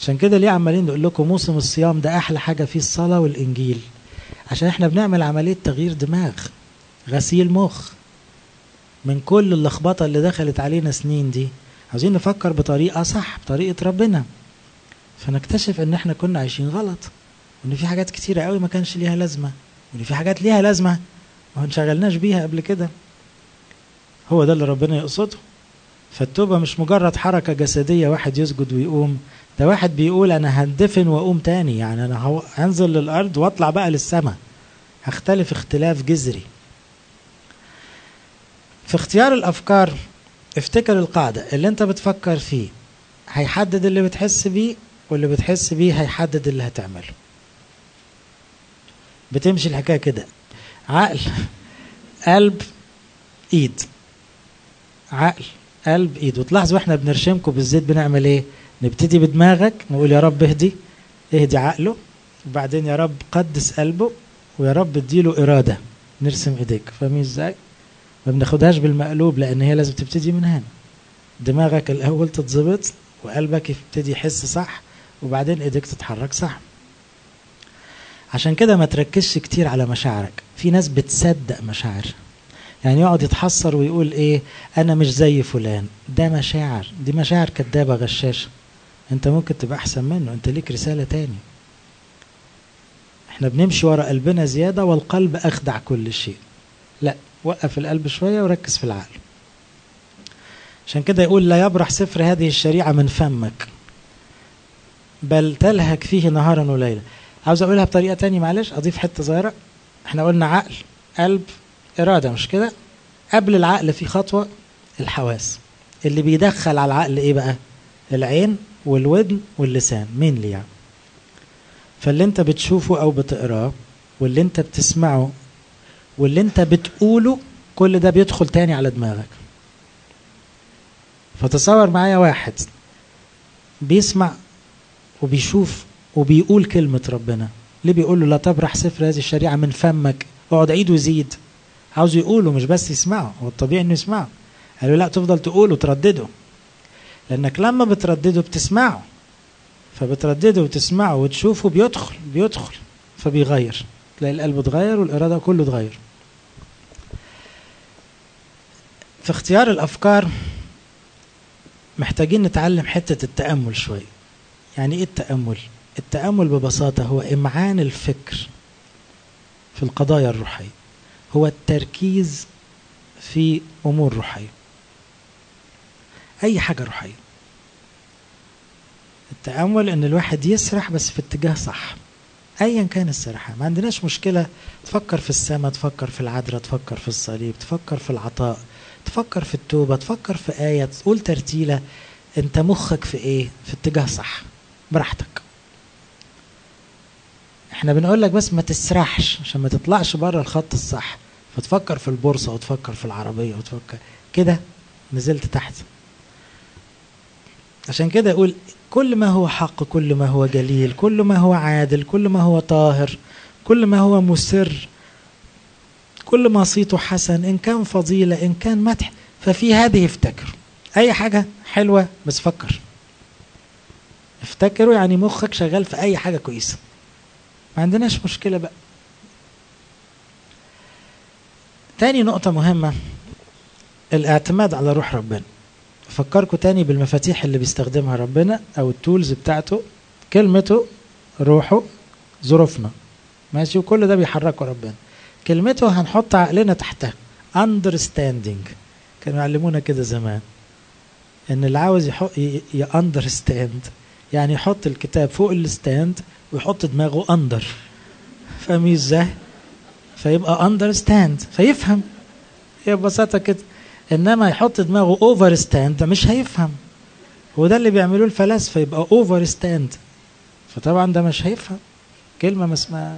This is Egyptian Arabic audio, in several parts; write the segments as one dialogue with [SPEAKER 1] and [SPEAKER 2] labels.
[SPEAKER 1] عشان كده ليه عمالين نقول لكم موسم الصيام ده احلى حاجه فيه الصلاه والانجيل عشان احنا بنعمل عمليه تغيير دماغ غسيل مخ من كل اللخبطه اللي دخلت علينا سنين دي عاوزين نفكر بطريقه صح بطريقه ربنا فنكتشف ان احنا كنا عايشين غلط وان في حاجات كتيره قوي ما كانش ليها لازمه وان في حاجات ليها لازمه ما انشغلناش بيها قبل كده هو ده اللي ربنا يقصده فالتوبة مش مجرد حركة جسدية واحد يسجد ويقوم ده واحد بيقول أنا هندفن وأقوم تاني يعني أنا هنزل للأرض وأطلع بقى للسماء هختلف اختلاف جذري في اختيار الأفكار افتكر القاعدة اللي انت بتفكر فيه هيحدد اللي بتحس بيه واللي بتحس بيه هيحدد اللي هتعمله بتمشي الحكاية كده عقل قلب ايد عقل قلب ايد وتلاحظوا احنا بنرشمكم بالزيت بنعمل ايه نبتدي بدماغك نقول يا رب اهدي اهدي عقله وبعدين يا رب قدس قلبه ويا رب اديله اراده نرسم ايديك فاهمين ازاي ما بناخدهاش بالمقلوب لان هي لازم تبتدي من هنا دماغك الاول تتظبط وقلبك يبتدي يحس صح وبعدين ايديك تتحرك صح عشان كده ما تركزش كتير على مشاعرك في ناس بتصدق مشاعر يعني يقعد يتحسر ويقول ايه انا مش زي فلان ده مشاعر دي مشاعر كدابة غشاشة انت ممكن تبقى احسن منه انت ليك رسالة تاني احنا بنمشي ورا قلبنا زيادة والقلب اخدع كل شيء لا وقف القلب شوية وركز في العقل عشان كده يقول لا يبرح سفر هذه الشريعة من فمك بل تلهك فيه نهارا وليلا عاوز اقولها بطريقة تانية معلش اضيف حتة صغيرة احنا قلنا عقل قلب إرادة مش كده قبل العقل في خطوة الحواس اللي بيدخل على العقل إيه بقى العين والودن واللسان مين اللي يعني فاللي انت بتشوفه أو بتقراه واللي انت بتسمعه واللي انت بتقوله كل ده بيدخل تاني على دماغك فتصور معايا واحد بيسمع وبيشوف وبيقول كلمة ربنا ليه بيقول له لا تبرح سفر هذه الشريعة من فمك اقعد عيد وزيد عاوز يقوله مش بس يسمعه هو الطبيعي انه يسمعه قالوا لا تفضل تقوله وتردده لانك لما بتردده بتسمعه فبتردده وتسمعه وتشوفه بيدخل بيدخل فبيغير تلاقي القلب اتغير والاراده كله اتغير في اختيار الافكار محتاجين نتعلم حته التامل شويه يعني ايه التامل التامل ببساطه هو امعان الفكر في القضايا الروحيه هو التركيز في امور روحيه اي حاجه روحيه التامل ان الواحد يسرح بس في اتجاه صح ايا كان السرحه ما عندناش مشكله تفكر في السماء تفكر في العذراء تفكر في الصليب تفكر في العطاء تفكر في التوبه تفكر في ايه تقول ترتيله انت مخك في ايه في اتجاه صح براحتك احنا بنقول لك بس ما تسرحش عشان ما تطلعش بره الخط الصح فتفكر في البورصة وتفكر في العربية وتفكر كده نزلت تحت عشان كده يقول كل ما هو حق كل ما هو جليل كل ما هو عادل كل ما هو طاهر كل ما هو مسر كل ما صيته حسن إن كان فضيلة إن كان مدح ففي هذه افتكر أي حاجة حلوة بس فكر افتكروا يعني مخك شغال في أي حاجة كويسة ما عندناش مشكلة بقى تاني نقطة مهمة الاعتماد على روح ربنا فكركم تاني بالمفاتيح اللي بيستخدمها ربنا او التولز بتاعته كلمته روحه ظروفنا ماشي وكل ده بيحركه ربنا كلمته هنحط عقلنا تحتها understanding كانوا يعلمونا كده زمان ان اللي عاوز يحط ياندرستاند يعني يحط الكتاب فوق الستاند ويحط دماغه اندر فاهمين ازاي فيبقى اندرستاند فيفهم هي ببساطه كده انما يحط دماغه اوفر ستاند مش هيفهم وده اللي بيعملوه الفلاسفه يبقى اوفر ستاند فطبعا ده مش هيفهم كلمه ما اسمها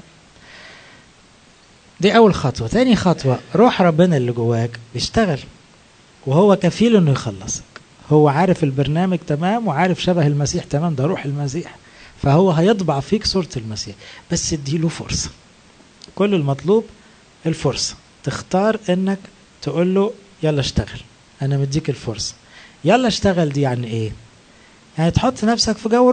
[SPEAKER 1] دي اول خطوه تاني خطوه روح ربنا اللي جواك بيشتغل وهو كفيل انه يخلصك هو عارف البرنامج تمام وعارف شبه المسيح تمام ده روح المسيح فهو هيطبع فيك صورة المسيح بس اديله فرصة كل المطلوب الفرصة تختار انك تقول له يلا اشتغل انا مديك الفرصة يلا اشتغل دي يعني ايه يعني تحط نفسك في جو